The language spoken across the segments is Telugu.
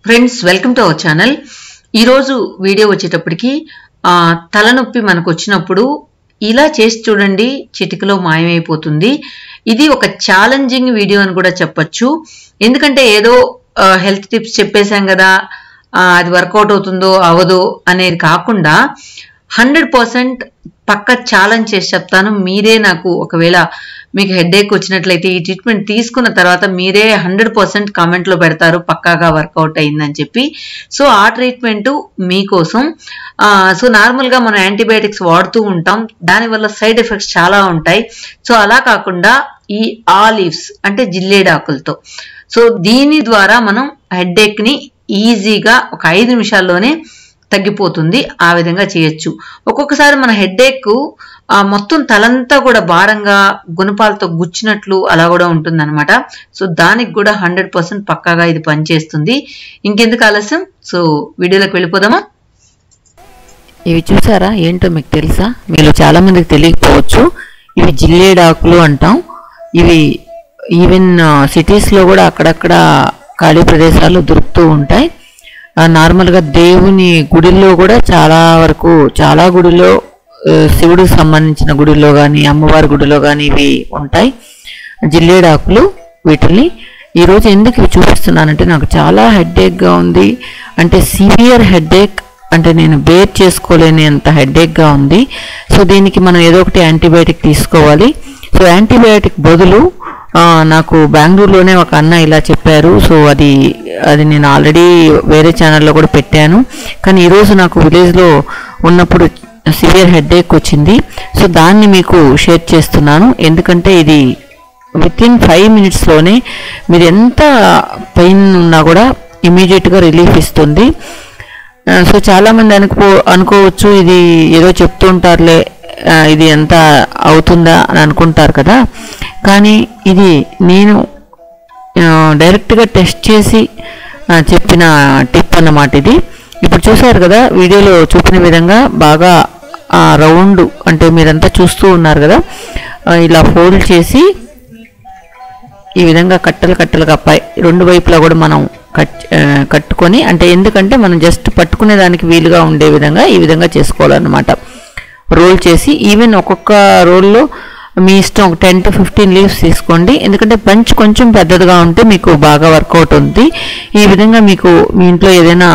friends welcome to our channel ఈరోజు వీడియో వచ్చేటప్పటికి ఆ, తలనొప్పి మనకు వచ్చినప్పుడు ఇలా చేసి చూడండి చిటికలో మాయమైపోతుంది ఇది ఒక ఛాలెంజింగ్ వీడియో అని కూడా చెప్పొచ్చు ఎందుకంటే ఏదో హెల్త్ టిప్స్ చెప్పేశాం కదా ఆ, అది వర్కౌట్ అవుతుందో అవదో అనేది కాకుండా హండ్రెడ్ పర్సెంట్ పక్క ఛాలెంజ్ చేసి చెప్తాను మీరే నాకు ఒకవేళ మీకు హెడేక్ వచ్చినట్లయితే ఈ ట్రీట్మెంట్ తీసుకున్న తర్వాత మీరే హండ్రెడ్ పర్సెంట్ కామెంట్లో పెడతారు పక్కాగా వర్కౌట్ అయిందని చెప్పి సో ఆ ట్రీట్మెంట్ మీకోసం ఆ, సో నార్మల్గా మనం యాంటీబయాటిక్స్ వాడుతూ ఉంటాం దానివల్ల సైడ్ ఎఫెక్ట్స్ చాలా ఉంటాయి సో అలా కాకుండా ఈ ఆలివ్స్ అంటే జిల్లేడాకులతో సో దీని ద్వారా మనం హెడేక్ని ఈజీగా ఒక ఐదు నిమిషాల్లోనే తగ్గిపోతుంది ఆ విధంగా చేయొచ్చు ఒక్కొక్కసారి మన హెడేక్ మొత్తం తలంతా కూడా భారంగా గుణపాలతో గుచ్చినట్లు అలా కూడా ఉంటుందన్నమాట సో దానికి కూడా హండ్రెడ్ పర్సెంట్ పక్కాగా ఇది పనిచేస్తుంది ఇంకెందుకు ఆలస్యం సో వీడియోలోకి వెళ్ళిపోదామా ఇవి చూసారా ఏంటో మీకు తెలుసా మీలో చాలా మందికి తెలియకపోవచ్చు ఇవి జిల్లేడాకులు అంటాం ఇవి ఈవెన్ సిటీస్లో కూడా అక్కడక్కడ ఖాళీ ప్రదేశాలు దొరుకుతూ ఉంటాయి ఆ, నార్మల్గా దేవుని గుడిల్లో కూడా చాలా వరకు చాలా గుడిలో ఆ, శివుడికి సంబంధించిన గుడిలో కానీ అమ్మవారి గుడిలో కానీ ఇవి ఉంటాయి జిల్లేడాకులు వీటిని ఈరోజు ఎందుకు ఇవి చూపిస్తున్నానంటే నాకు చాలా హెడ్ఏక్గా ఉంది అంటే సివియర్ హెడ్ఏక్ అంటే నేను బేర్ చేసుకోలేని అంత హెడ్ఏక్గా ఉంది సో దీనికి మనం ఏదో ఒకటి యాంటీబయాటిక్ తీసుకోవాలి సో యాంటీబయాటిక్ బదులు ఆ, నాకు బెంగళూరులోనే ఒక అన్న ఇలా చెప్పారు సో అది అది నేను ఆల్రెడీ వేరే ఛానల్లో కూడా పెట్టాను కానీ ఈరోజు నాకు విలేజ్లో ఉన్నప్పుడు సివియర్ హెడ్ఏక్ వచ్చింది సో దాన్ని మీకు షేర్ చేస్తున్నాను ఎందుకంటే ఇది విత్ ఇన్ ఫైవ్ మినిట్స్లోనే మీరు ఎంత పెయిన్ ఉన్నా కూడా ఇమీడియట్గా రిలీఫ్ ఇస్తుంది ఆ, సో చాలామంది అనుకో అనుకోవచ్చు ఇది ఏదో చెప్తుంటారులే ఆ, ఇది ఎంత అవుతుందా అని అనుకుంటారు కదా కానీ ఇది నేను ఆ, డైరెక్ట్గా టెస్ట్ చేసి ఆ, చెప్పిన టిప్ అన్నమాట ఇది ఇప్పుడు చూసారు కదా వీడియోలో చూపిన విధంగా బాగా ఆ, రౌండ్ అంటే మీరంతా చూస్తూ ఉన్నారు కదా ఆ, ఇలా ఫోల్డ్ చేసి ఈ విధంగా కట్టలు కట్టలుగా పై రెండు వైపులా కూడా మనం కట్ ఆ, కట్టుకొని అంటే ఎందుకంటే మనం జస్ట్ పట్టుకునే దానికి వీలుగా ఉండే విధంగా ఈ విధంగా చేసుకోవాలన్నమాట రోల్ చేసి ఈవెన్ ఒక్కొక్క రోల్లో మీ ఇష్టం ఒక టెన్ టు ఫిఫ్టీన్ లీవ్స్ తీసుకోండి ఎందుకంటే పంచ్ కొంచెం పెద్దదిగా ఉంటే మీకు బాగా వర్కౌట్ ఉంది ఈ విధంగా మీకు మీ ఇంట్లో ఏదైనా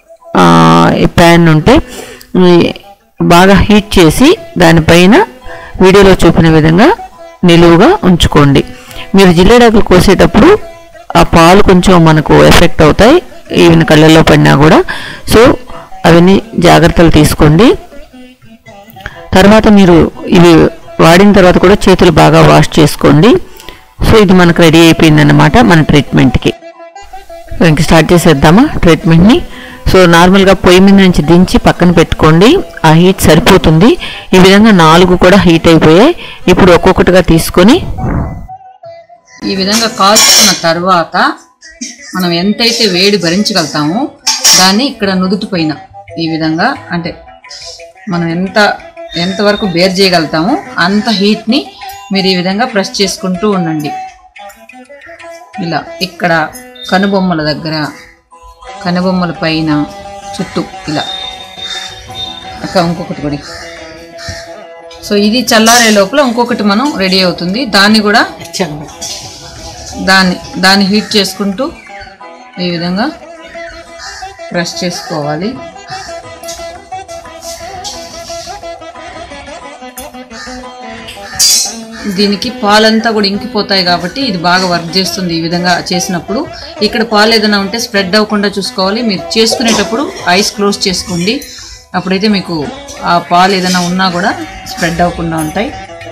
ప్యాన్ ఉంటే ఈ బాగా హీట్ చేసి దానిపైన వీడియోలో చూపిన విధంగా నిలువుగా ఉంచుకోండి మీరు జిల్లేడాకులు కోసేటప్పుడు ఆ పాలు కొంచెం మనకు ఎఫెక్ట్ అవుతాయి ఈవెన్ కళ్ళల్లో పడినా కూడా సో అవన్నీ జాగ్రత్తలు తీసుకోండి తర్వాత మీరు ఇవి వాడిన తర్వాత కూడా చేతులు బాగా వాష్ చేసుకోండి సో ఇది మనకు రెడీ అయిపోయిందన్నమాట మన ట్రీట్మెంట్కి సో ఇంక స్టార్ట్ చేసేద్దామా ట్రీట్మెంట్ని సో నార్మల్గా పొయ్యి మీద నుంచి దించి పక్కన పెట్టుకోండి ఆ హీట్ సరిపోతుంది ఈ విధంగా నాలుగు కూడా హీట్ అయిపోయాయి ఇప్పుడు ఒక్కొక్కటిగా తీసుకొని ఈ విధంగా కాల్చుకున్న తర్వాత మనం ఎంతైతే వేడి భరించగలుగుతామో దాన్ని ఇక్కడ నుదుటి పైన ఈ విధంగా అంటే మనం ఎంత ఎంతవరకు బేర్ చేయగలుగుతామో అంత హీట్ని మీరు ఈ విధంగా ప్రెస్ చేసుకుంటూ ఉండండి ఇలా ఇక్కడ కనుబొమ్మల దగ్గర కనుబొమ్మల పైన చుట్టూ ఇలా అక్క ఇంకొకటి కూడా సో ఇది చల్లారే లోపల ఇంకొకటి మనం రెడీ అవుతుంది దాన్ని కూడా దాన్ని దాన్ని హీట్ చేసుకుంటూ ఈ విధంగా ప్రెస్ చేసుకోవాలి దీనికి పాలంతా కూడా ఇంకిపోతాయి కాబట్టి ఇది బాగా వర్క్ చేస్తుంది ఈ విధంగా చేసినప్పుడు ఇక్కడ పాలు ఏదైనా ఉంటే స్ప్రెడ్ అవ్వకుండా చూసుకోవాలి మీరు చేసుకునేటప్పుడు ఐస్ క్లోజ్ చేసుకోండి అప్పుడైతే మీకు ఆ పాలు ఏదైనా ఉన్నా కూడా స్ప్రెడ్ అవ్వకుండా ఉంటాయి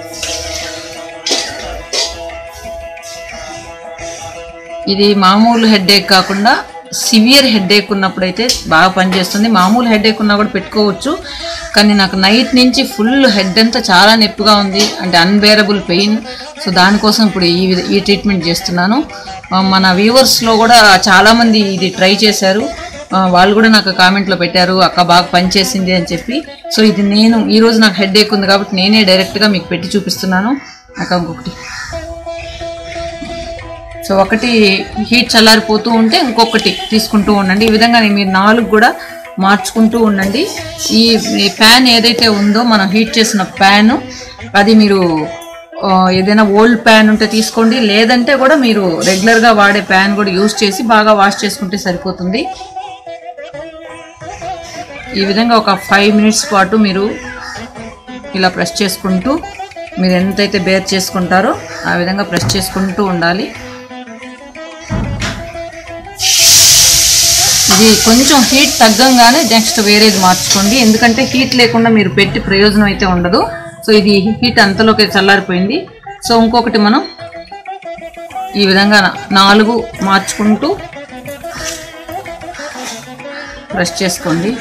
ఇది మామూలు హెడ్ఏక్ కాకుండా సివియర్ హెడ్ఏక్ ఉన్నప్పుడైతే బాగా పనిచేస్తుంది మామూలు హెడ్ఏక్ ఉన్నా కూడా పెట్టుకోవచ్చు కానీ నాకు నైట్ నుంచి ఫుల్ హెడ్ అంతా చాలా నొప్పిగా ఉంది అంటే అన్బేరబుల్ పెయిన్ సో దానికోసం ఇప్పుడు ఈ విధ- ఈ ట్రీట్మెంట్ చేస్తున్నాను ఆ, మన వ్యూవర్స్లో కూడా చాలామంది ఇది ట్రై చేశారు ఆ, వాళ్ళు కూడా నాకు కామెంట్లో పెట్టారు అక్క బాగా పనిచేసింది అని చెప్పి సో ఇది నేను ఈరోజు నాకు హెడ్ ఉంది కాబట్టి నేనే డైరెక్ట్గా మీకు పెట్టి చూపిస్తున్నాను అక్క ఇంకొకటి సో సో ఒకటి హీట్ చల్లారిపోతూ ఉంటే ఇంకొకటి తీసుకుంటూ ఉండండి ఈ విధంగా మీరు నాలుగు కూడా మార్చుకుంటూ ఉండండి ఈ ఈ ప్యాన్ ఏదైతే ఉందో మనం హీట్ చేసిన ప్యాన్ అది మీరు ఆ, ఏదైనా ఓల్డ్ ప్యాన్ ఉంటే తీసుకోండి లేదంటే కూడా మీరు రెగ్యులర్గా వాడే ప్యాన్ కూడా యూస్ చేసి బాగా వాష్ చేసుకుంటే సరిపోతుంది ఈ విధంగా ఒక ఫైవ్ మినిట్స్ పాటు మీరు ఇలా ప్రెస్ చేసుకుంటూ మీరు ఎంతైతే బేర్ చేసుకుంటారో ఆ విధంగా ప్రెస్ చేసుకుంటూ ఉండాలి ఇది కొంచెం హీట్ తగ్గంగానే నెక్స్ట్ వేరేది మార్చుకోండి ఎందుకంటే హీట్ లేకుండా మీరు పెట్టి ప్రయోజనం అయితే ఉండదు సో ఇది హీట్ అంతలోకి చల్లారిపోయింది సో ఇంకొకటి మనం ఈ విధంగా నాలుగు మార్చుకుంటూ బ్రష్ చేసుకోండి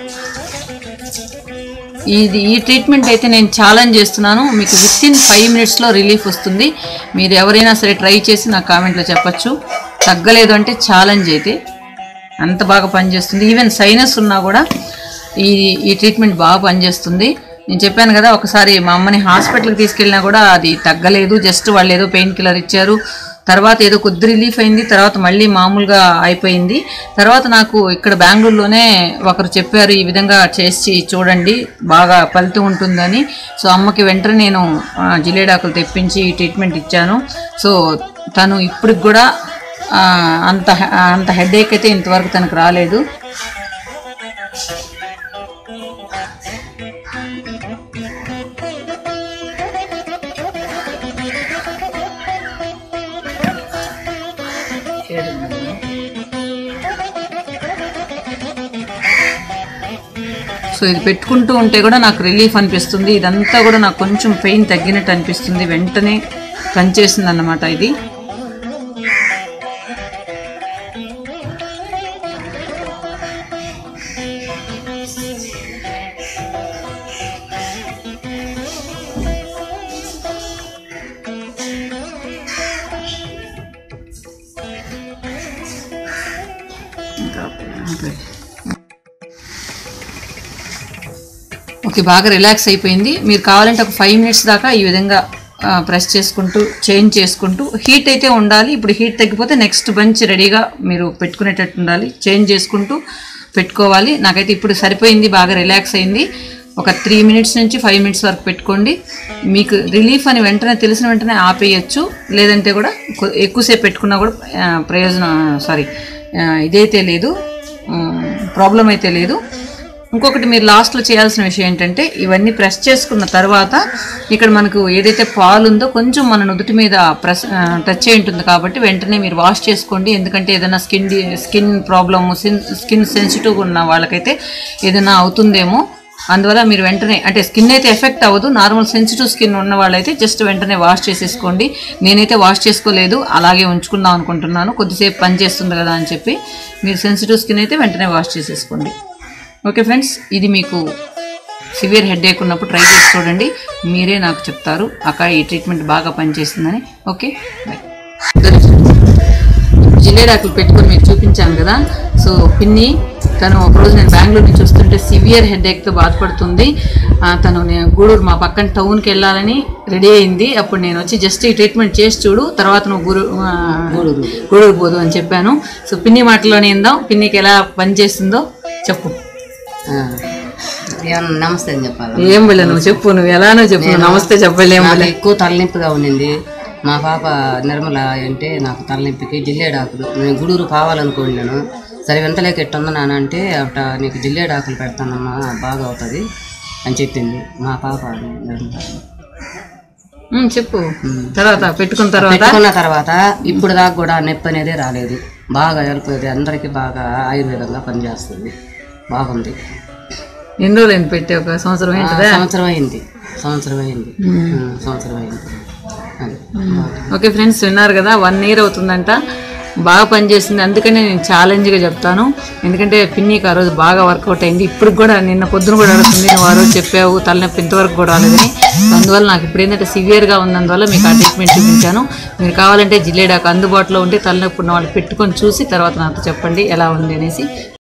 ఇది ఈ ట్రీట్మెంట్ అయితే నేను ఛాలెంజ్ చేస్తున్నాను మీకు విత్ ఇన్ ఫైవ్ మినిట్స్లో రిలీఫ్ వస్తుంది మీరు ఎవరైనా సరే ట్రై చేసి నా కామెంట్లో చెప్పచ్చు తగ్గలేదు అంటే ఛాలెంజ్ అయితే అంత బాగా పనిచేస్తుంది ఈవెన్ సైనస్ ఉన్నా కూడా ఈ ఈ ట్రీట్మెంట్ బాగా పనిచేస్తుంది నేను చెప్పాను కదా ఒకసారి మా అమ్మని హాస్పిటల్కి తీసుకెళ్ళినా కూడా అది తగ్గలేదు జస్ట్ వాళ్ళు ఏదో పెయిన్ కిల్లర్ ఇచ్చారు తర్వాత ఏదో కొద్ది రిలీఫ్ అయింది తర్వాత మళ్ళీ మామూలుగా అయిపోయింది తర్వాత నాకు ఇక్కడ బెంగళూరులోనే ఒకరు చెప్పారు ఈ విధంగా చేసి చూడండి బాగా ఫలితం ఉంటుందని సో అమ్మకి వెంటనే నేను ఆ, జిల్లేడాకులు తెప్పించి ఈ ట్రీట్మెంట్ ఇచ్చాను సో తను ఇప్పటికి కూడా ఆ, అంత హె- అంత హెడేక్ అయితే ఇంతవరకు తనకు రాలేదు సో ఇది పెట్టుకుంటూ ఉంటే కూడా నాకు రిలీఫ్ అనిపిస్తుంది ఇదంతా కూడా నాకు కొంచెం పెయిన్ తగ్గినట్టు అనిపిస్తుంది వెంటనే పనిచేసింది అన్నమాట ఇది ఓకే బాగా రిలాక్స్ అయిపోయింది మీరు కావాలంటే ఒక ఫైవ్ మినిట్స్ దాకా ఈ విధంగా ప్రెస్ చేసుకుంటూ చేంజ్ చేసుకుంటూ హీట్ అయితే ఉండాలి ఇప్పుడు హీట్ తగ్గిపోతే నెక్స్ట్ బంచ్ రెడీగా మీరు పెట్టుకునేటట్టు ఉండాలి చేంజ్ చేసుకుంటూ పెట్టుకోవాలి నాకైతే ఇప్పుడు సరిపోయింది బాగా రిలాక్స్ అయింది ఒక త్రీ మినిట్స్ నుంచి ఫైవ్ మినిట్స్ వరకు పెట్టుకోండి మీకు రిలీఫ్ అని వెంటనే తెలిసిన వెంటనే ఆపేయచ్చు లేదంటే కూడా కొ- ఎక్కువసేపు పెట్టుకున్నా కూడా ఆ, ప్రయోజనం సారీ ఇదైతే లేదు ప్రాబ్లం అయితే లేదు ఇంకొకటి మీరు లాస్ట్లో చేయాల్సిన విషయం ఏంటంటే ఇవన్నీ ప్రెస్ చేసుకున్న తర్వాత ఇక్కడ మనకు ఏదైతే పాలు ఉందో కొంచెం మన నుదుటి మీద ప్రెస్ టచ్ అయి ఉంటుంది కాబట్టి వెంటనే మీరు వాష్ చేసుకోండి ఎందుకంటే ఏదైనా skin skin problem skin sensitive ఉన్న వాళ్ళకైతే ఏదైనా అవుతుందేమో అందువల్ల మీరు వెంటనే అంటే స్కిన్ అయితే ఎఫెక్ట్ అవ్వదు నార్మల్ సెన్సిటివ్ స్కిన్ ఉన్న వాళ్ళైతే జస్ట్ వెంటనే వాష్ చేసేసుకోండి నేనైతే వాష్ చేసుకోలేదు అలాగే ఉంచుకుందాం అనుకుంటున్నాను కొద్దిసేపు పని చేస్తుంది కదా అని చెప్పి మీరు సెన్సిటివ్ స్కిన్ అయితే వెంటనే వాష్ చేసేసుకోండి ఓకే ఫ్రెండ్స్ ఇది మీకు సివియర్ హెడేక్ ఉన్నప్పుడు ట్రై చేసి చూడండి మీరే నాకు చెప్తారు అక్క ఈ ట్రీట్మెంట్ బాగా పనిచేస్తుందని ఓకే బాయ్ జిల్లేడాకులు పెట్టుకొని మీకు చూపించాను కదా సో పిన్ని తను ఒకరోజు నేను బెంగళూరు నుంచి వస్తుంటే సివియర్ హెడేక్తో బాధపడుతుంది ఆ, తను నేను గూడూరు మా పక్కన టౌన్కి వెళ్ళాలని రెడీ అయింది అప్పుడు నేను వచ్చి జస్ట్ ఈ ట్రీట్మెంట్ చేసి చూడు తర్వాత నువ్వు గురు ఆ, గూడూరు పోదు అని చెప్పాను సో పిన్ని మాటలోనే ఇందాం పిన్నికి ఎలా పనిచేస్తుందో చెప్పు ఏమన్నా నమస్తే అని చెప్పాలి ఏం వెళ్ళ నువ్వు చెప్పు నువ్వు ఎలానో చెప్పు నువ్వు నమస్తే చెప్పలేం నాకు ఎక్కువ తలనొప్పిగా ఉండింది మా పాప నిర్మల అంటే నాకు తలనొప్పికి జిల్లేడాకులు నేను గుడూరు కావాలనుకున్నాను సరే వెంటలేక ఎట్టుందో నాన్న అంటే అట నీకు జిల్లేడాకులు పెడతానమ్మా బాగా అవుతుంది అని చెప్పింది మా పాప నిర్మల ఉమ్, చెప్పు తర్వాత పెట్టుకున్న తర్వాత పెట్టుకున్న తర్వాత ఇప్పుడు దాకా కూడా నొప్పి అనేది రాలేదు బాగా హెల్ప్ అవుతుంది అందరికీ బాగా ఆయుర్వేదంగా పనిచేస్తుంది బాగుంది ఎన్ని రోజులు అయింది పెట్టి ఒక సంవత్సరం ఆ, ఏంటిదా సంవత్సరం అయింది సంవత్సరం అయింది ఉమ్, సంవత్సరం అయింది అది ఓకే ఫ్రెండ్స్ విన్నారు కదా వన్ ఇయర్ అవుతుందంట బాగా పనిచేసింది అందుకనే నేను ఛాలెంజ్గా చెప్తాను ఎందుకంటే పిన్నికి ఆ రోజు బాగా వర్కౌట్ అయింది ఇప్పుడు కూడా నిన్న పొద్దున కూడా అడుగుతుంది నువ్వు ఆ రోజు చెప్పావు తలనొప్పి ఇంతవరకు కూడా రాలేదని సో అందువల్ల నాకు ఇప్పుడు ఏంటంటే సివియర్గా ఉన్నందువల్ల మీకు ఆ ట్రీట్మెంట్ చూపించాను మీరు కావాలంటే జిల్లేడాకు అందుబాటులో ఉంటే తలనొప్పి ఉన్న వాళ్ళు పెట్టుకొని చూసి తర్వాత నాతో చెప్పండి ఎలా ఉంది అనేసి